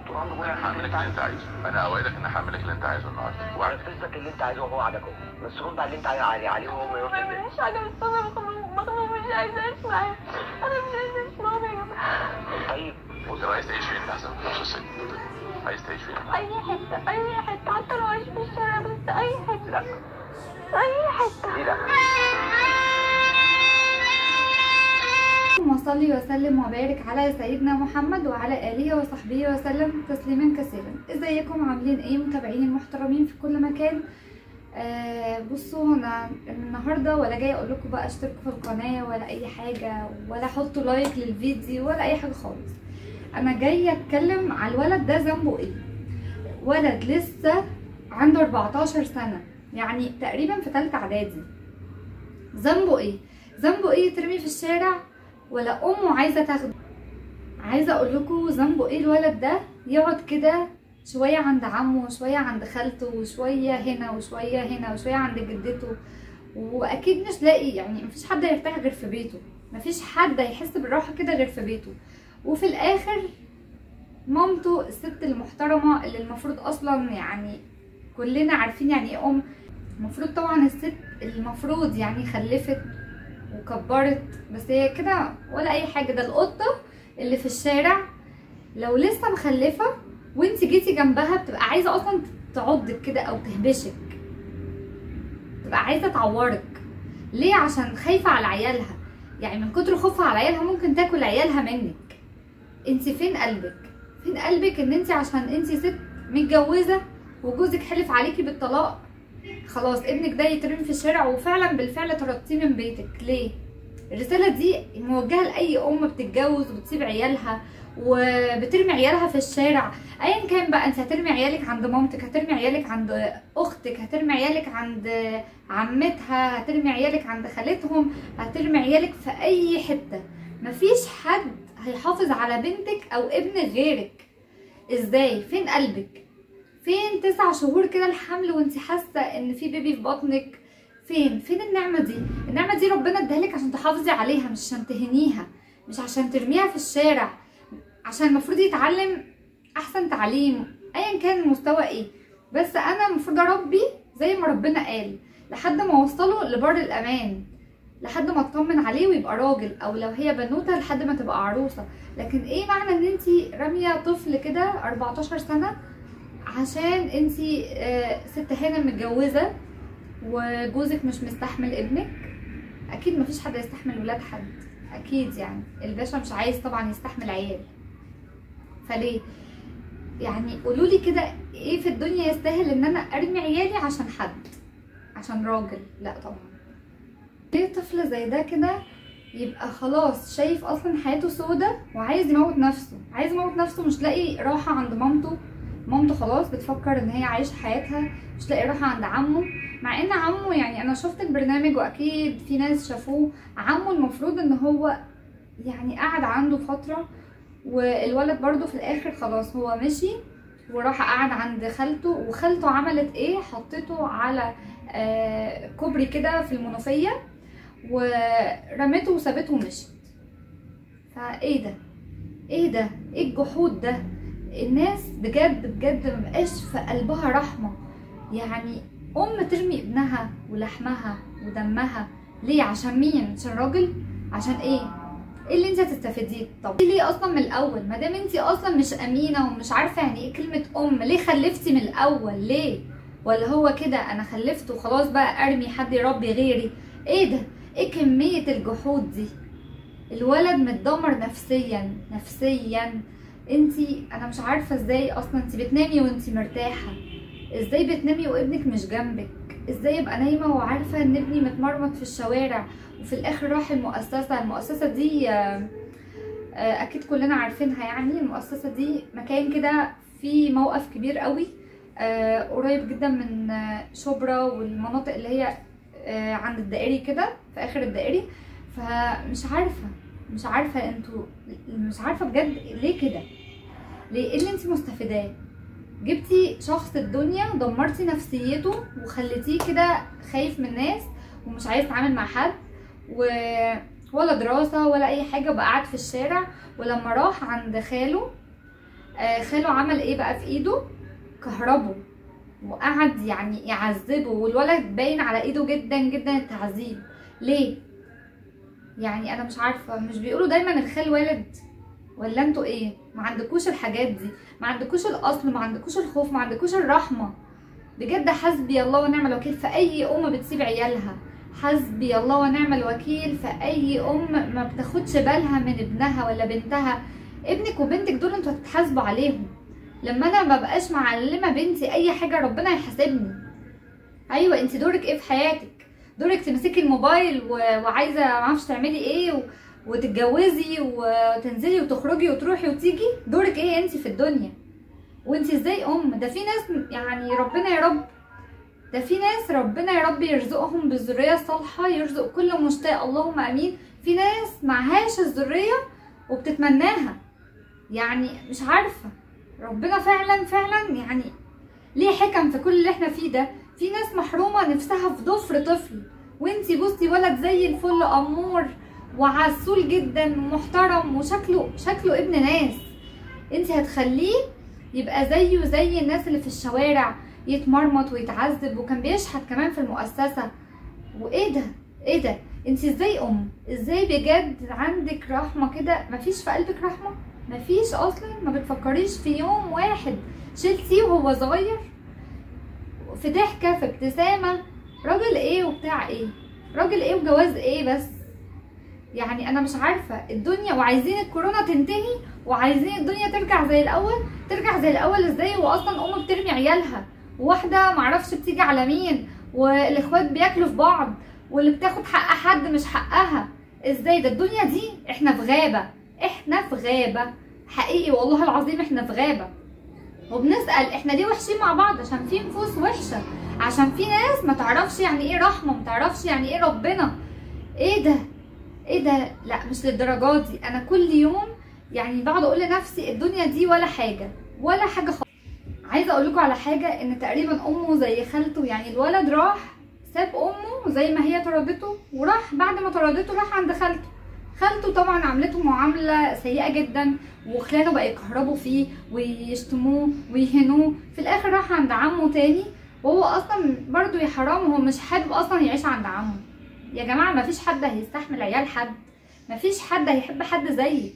طول عمره بيقول انا هعمل لك اللي انت عايزه انا اوعدك ان هعمل لك اللي انت عايزه النهارده وعدك نفذ لك اللي انت عايزه وهو وعدك اهو بس رد على اللي انت عايز عليه عليه وهو ما يرد ما عليه. مش حاجة بس أنا مخنوق مخنوق مش عايزة أعيش معاه أنا مش عايزة أعيش معاه يا جماعة طيب انت عايز تعيش فين احسن نص الست عايز تعيش فين أي حتة أي حتة حتى لو عايش في الشارع بس أي حتة لا أي حتة دي لا اللهم صل وسلم وبارك على سيدنا محمد وعلى آله وصحبه وسلم تسليما كثيرا ازيكم عاملين ايه متابعين المحترمين في كل مكان آه بصوا انا النهارده ولا جايه اقول لكم بقى اشتركوا في القناه ولا اي حاجه ولا حطوا لايك للفيديو ولا اي حاجه خالص انا جايه اتكلم على الولد ده ذنبه ايه ولد لسه عنده 14 سنه يعني تقريبا في ثالثه اعدادي ذنبه ايه ذنبه ايه يترمي في الشارع ولا امه عايزه تاخده عايزه اقول لكم ذنبه ايه الولد ده يقعد كده شويه عند عمه وشويه عند خالته وشويه هنا وشويه هنا وشويه عند جدته واكيد مش لاقي يعني مفيش حد هيرتاح غير في بيته مفيش حد هيحس بالراحه كده غير في بيته وفي الاخر مامته الست المحترمه اللي المفروض اصلا يعني كلنا عارفين يعني ايه ام المفروض طبعا الست المفروض يعني خلفت وكبرت بس هي كده ولا اي حاجه ده القطه اللي في الشارع لو لسه مخلفه وانت جيتي جنبها بتبقى عايزه اصلا تعضك كده او تهبشك تبقى عايزه تعورك ليه عشان خايفه على عيالها يعني من كتر خوفها على عيالها ممكن تاكل عيالها منك انت فين قلبك فين قلبك ان انت عشان انت ست متجوزه وجوزك حلف عليكي بالطلاق خلاص ابنك ده يترمي في الشارع وفعلا بالفعل طردتيه من بيتك ليه الرسالة دي موجهة لأي أم بتتجوز وبتسيب عيالها وبترمي عيالها في الشارع ايا كان بقى انت هترمي عيالك عند مامتك هترمي عيالك عند اختك هترمي عيالك عند عمتها هترمي عيالك عند خالتهم هترمي عيالك في اي حتة مفيش حد هيحافظ على بنتك او ابنك غيرك ازاي فين قلبك فين تسع شهور كده الحمل وانت حاسه ان في بيبي في بطنك فين فين النعمه دي النعمه دي ربنا اداها لك عشان تحافظي عليها مش عشان تهنيها مش عشان ترميها في الشارع عشان المفروض يتعلم احسن تعليم ايا كان المستوى ايه بس انا المفروض اربي زي ما ربنا قال لحد ما اوصله لبر الامان لحد ما اطمن عليه ويبقى راجل او لو هي بنوته لحد ما تبقى عروسه لكن ايه معنى ان انت راميه طفل كده 14 سنه عشان انتي آه، ست هنا متجوزة وجوزك مش مستحمل ابنك اكيد مفيش حد يستحمل ولاد حد اكيد يعني الباشا مش عايز طبعا يستحمل عيال فليه يعني قولولي كده ايه في الدنيا يستاهل ان انا ارمي عيالي عشان حد عشان راجل لا طبعا ليه طفل زي ده كده يبقى خلاص شايف اصلا حياته سودة وعايز يموت نفسه عايز يموت نفسه مش لاقي راحة عند مامته مامته خلاص بتفكر ان هي عايشه حياتها مش لاقي راحه عند عمه مع ان عمه يعني انا شفت البرنامج واكيد في ناس شافوه عمه المفروض ان هو يعني قعد عنده فتره والولد برضو في الاخر خلاص هو مشي وراح قعد عند خالته وخالته عملت ايه حطته على آه كوبري كده في المنوفيه ورمته وسابته ومشيت فايه ده ايه ده ايه الجحود ده الناس بجد بجد مبقاش في قلبها رحمة يعني أم ترمي ابنها ولحمها ودمها ليه عشان مين عشان راجل عشان ايه ايه اللي انت هتستفيديه طب ليه اصلا من الاول ما دام انت اصلا مش امينه ومش عارفه يعني ايه كلمه ام ليه خلفتي من الاول ليه ولا هو كده انا خلفت وخلاص بقى ارمي حد يربي غيري ايه ده ايه كميه الجحود دي الولد متدمر نفسيا نفسيا انتي انا مش عارفه ازاي اصلا انتي بتنامي وانتي مرتاحه ازاي بتنامي وابنك مش جنبك ازاي ابقى نايمه وعارفه ان ابني متمرمط في الشوارع وفي الاخر راح المؤسسه المؤسسه دي آه، آه، اكيد كلنا عارفينها يعني المؤسسه دي مكان كده فيه موقف كبير قوي آه، قريب جدا من آه، شبرا والمناطق اللي هي آه، عند الدائري كده في اخر الدائري فمش عارفه مش عارفه انتوا مش عارفه بجد ليه كده ليه ايه اللي انت مستفيداه جبتي شخص الدنيا دمرتي نفسيته وخليتيه كده خايف من الناس ومش عايز يتعامل مع حد و... ولا دراسة ولا أي حاجة وبقى قاعد في الشارع ولما راح عند خاله آه خاله عمل ايه بقى في ايده كهربه وقعد يعني يعذبه والولد باين على ايده جدا جدا التعذيب ليه يعني انا مش عارفه مش بيقولوا دايما الخال والد ولا انتوا ايه ما عندكوش الحاجات دي ما عندكوش الاصل ما عندكوش الخوف ما عندكوش الرحمه بجد حسبي الله ونعم الوكيل في اي ام بتسيب عيالها حسبي الله ونعم الوكيل في اي ام ما بتاخدش بالها من ابنها ولا بنتها ابنك وبنتك دول انتوا هتتحاسبوا عليهم لما انا ما بقاش معلمه بنتي اي حاجه ربنا هيحاسبني ايوه انت دورك ايه في حياتك دورك تمسكي الموبايل و... وعايزه معرفش تعملي ايه و... وتتجوزي وتنزلي وتخرجي وتروحي وتيجي دورك ايه انت في الدنيا وانت ازاي ام ده في ناس يعني ربنا يا رب ده في ناس ربنا يا رب يرزقهم بالذريه الصالحه يرزق كل مشتاق اللهم امين في ناس معهاش الذريه وبتتمناها يعني مش عارفه ربنا فعلا فعلا يعني ليه حكم في كل اللي احنا فيه ده في ناس محرومه نفسها في ضفر طفل وانتي بصي ولد زي الفل امور وعسول جدا ومحترم وشكله شكله ابن ناس انتي هتخليه يبقى زيه زي الناس اللي في الشوارع يتمرمط ويتعذب وكان بيشحت كمان في المؤسسة وايه ده ايه ده انت ازاي ام ازاي بجد عندك رحمة كده مفيش في قلبك رحمة مفيش اصلا ما بتفكريش في يوم واحد شلتيه وهو صغير في ضحكة في ابتسامة راجل ايه وبتاع ايه راجل ايه وجواز ايه بس يعني انا مش عارفة الدنيا وعايزين الكورونا تنتهي وعايزين الدنيا ترجع زي الاول ترجع زي الاول ازاي واصلا ام بترمي عيالها وواحده معرفش بتيجي على مين والاخوات بياكلوا في بعض واللي بتاخد حق حد مش حقها ازاي ده الدنيا دي احنا في غابه احنا في غابه حقيقي والله العظيم احنا في غابه وبنسال احنا ليه وحشين مع بعض عشان في نفوس وحشه عشان في ناس ما تعرفش يعني ايه رحمه ما تعرفش يعني ايه ربنا ايه ده ايه ده لا مش للدرجات دي انا كل يوم يعني بقعد اقول لنفسي الدنيا دي ولا حاجه ولا حاجه خالص عايزه اقول لكم على حاجه ان تقريبا امه زي خالته يعني الولد راح ساب امه زي ما هي طردته وراح بعد ما طردته راح عند خالته خالته طبعا عملته معامله سيئه جدا وخلانه بقى يكهربوا فيه ويشتموه ويهنوه في الاخر راح عند عمه تاني وهو اصلا برضو يا حرام هو مش حابب اصلا يعيش عند عمه يا جماعه مفيش حد هيستحمل عيال حد مفيش حد هيحب حد زيك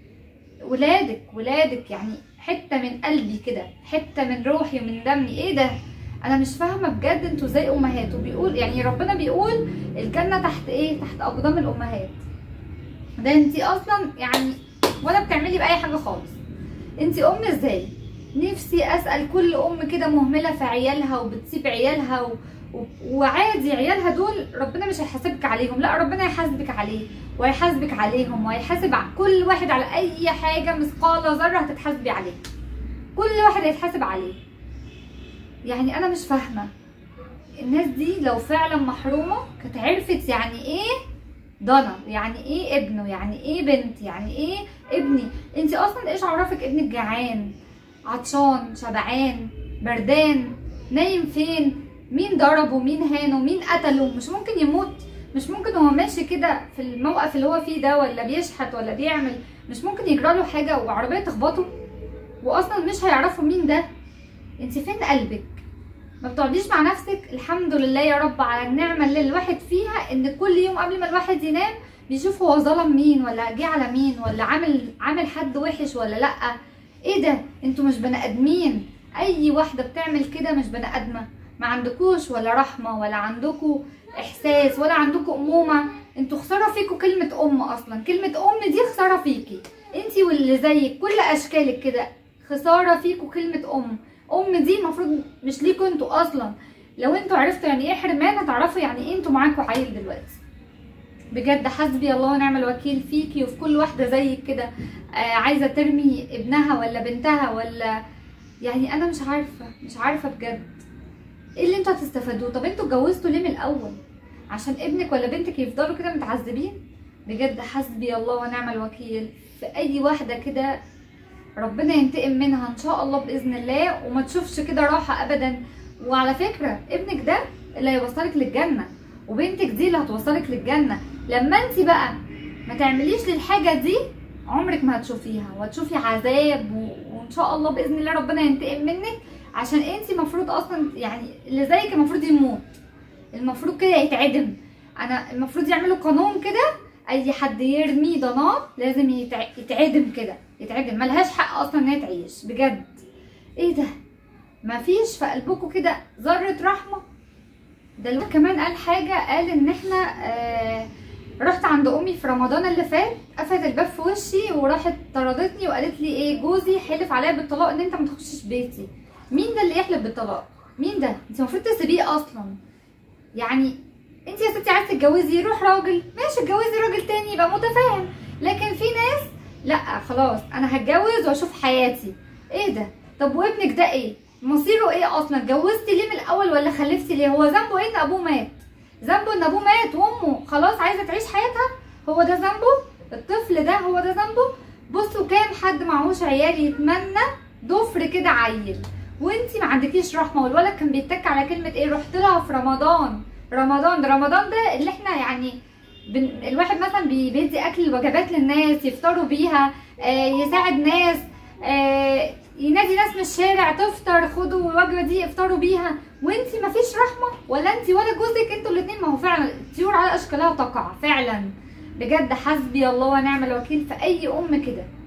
ولادك ولادك يعني حته من قلبي كده حته من روحي ومن دمي ايه ده انا مش فاهمه بجد انتوا ازاي امهات وبيقول يعني ربنا بيقول الجنه تحت ايه تحت اقدام الامهات ده انتي اصلا يعني ولا بتعملي باي حاجه خالص انتي ام ازاي نفسي اسال كل ام كده مهمله في عيالها وبتسيب عيالها و... و... وعادي عيالها دول ربنا مش هيحاسبك عليهم لا ربنا هيحاسبك عليه وهيحاسبك عليهم وهيحاسب ع- كل واحد على اي حاجه مثقال ذره هتتحاسبي عليه كل واحد هيتحاسب عليه يعني انا مش فاهمه الناس دي لو فعلا محرومه كانت عرفت يعني ايه ضنا يعني ايه ابنه يعني ايه بنت يعني ايه ابني انت اصلا ايش عرفك ابنك جعان عطشان شبعان بردان نايم فين مين ضربه مين هانه مين قتله مش ممكن يموت مش ممكن هو ماشي كده في الموقف اللي هو فيه ده ولا بيشحت ولا بيعمل مش ممكن يجرى له حاجه وعربيه تخبطه واصلا مش هيعرفوا مين ده انت فين قلبك ما بتقعديش مع نفسك الحمد لله يا رب على النعمه اللي الواحد فيها ان كل يوم قبل ما الواحد ينام بيشوف هو ظلم مين ولا جه على مين ولا عامل عامل حد وحش ولا لا ايه ده انتوا مش بني ادمين اي واحده بتعمل كده مش بني ادمه ما عندكوش ولا رحمه ولا عندكوا احساس ولا عندكوا امومه انتوا خساره فيكوا كلمه ام اصلا كلمه ام دي خساره فيكي انتي واللي زيك كل اشكالك كده خساره فيكوا كلمه ام ام دي المفروض مش ليكوا انتوا اصلا لو انتوا عرفتوا يعني ايه حرمان هتعرفوا يعني ايه انتوا معاكوا عيل دلوقتي بجد حسبي الله ونعم الوكيل فيكي وفي كل واحده زيك كده آه عايزه ترمي ابنها ولا بنتها ولا يعني انا مش عارفه مش عارفه بجد ايه اللي انتوا هتستفادوه طب انتوا اتجوزتوا ليه من الاول عشان ابنك ولا بنتك يفضلوا كده متعذبين بجد حسبي الله ونعم الوكيل في اي واحده كده ربنا ينتقم منها ان شاء الله باذن الله وما تشوفش كده راحه ابدا وعلى فكره ابنك ده اللي هيوصلك للجنه وبنتك دي اللي هتوصلك للجنه لما انت بقى ما تعمليش للحاجه دي عمرك ما هتشوفيها وهتشوفي عذاب و... و... وان شاء الله باذن الله ربنا ينتقم منك عشان انت المفروض اصلا يعني اللي زيك المفروض يموت المفروض كده يتعدم انا المفروض يعملوا قانون كده اي حد يرمي ضناب لازم يتع... يتعدم كده يتعدم ملهاش حق اصلا ان هي تعيش بجد ايه ده مفيش في قلبكم كده ذره رحمه ده الواد كمان قال حاجه قال ان احنا آه رحت عند امي في رمضان اللي فات قفلت الباب في وشي وراحت طردتني وقالت لي ايه جوزي حلف عليا بالطلاق ان انت ما تخشش بيتي مين ده اللي يحلف بالطلاق مين ده انت المفروض تسيبيه اصلا يعني انت يا ستي عايزه تتجوزي روح راجل ماشي اتجوزي راجل تاني يبقى متفاهم لكن في ناس لا خلاص انا هتجوز واشوف حياتي ايه ده طب وابنك ده ايه مصيره ايه اصلا اتجوزتي ليه من الاول ولا خلفتي ليه هو ذنبه ايه ان ابوه مات ذنبه ان ابوه مات وامه خلاص عايزه تعيش حياتها هو ده ذنبه الطفل ده هو ده ذنبه بصوا كام حد معهوش عيال يتمنى ضفر كده عيل وانتي ما عندكيش رحمه والولد كان بيتك على كلمه ايه رحت لها في رمضان رمضان ده رمضان ده اللي احنا يعني بن... الواحد مثلا بي- بيدي اكل وجبات للناس يفطروا بيها آه يساعد ناس آه ينادي ناس من الشارع تفطر خدوا الوجبه دي افطروا بيها وانتي مفيش رحمه ولا انتي ولا جوزك انتوا الاتنين ما هو فعلا الطيور على اشكالها تقع فعلا بجد حسبي الله ونعم الوكيل في اي ام كده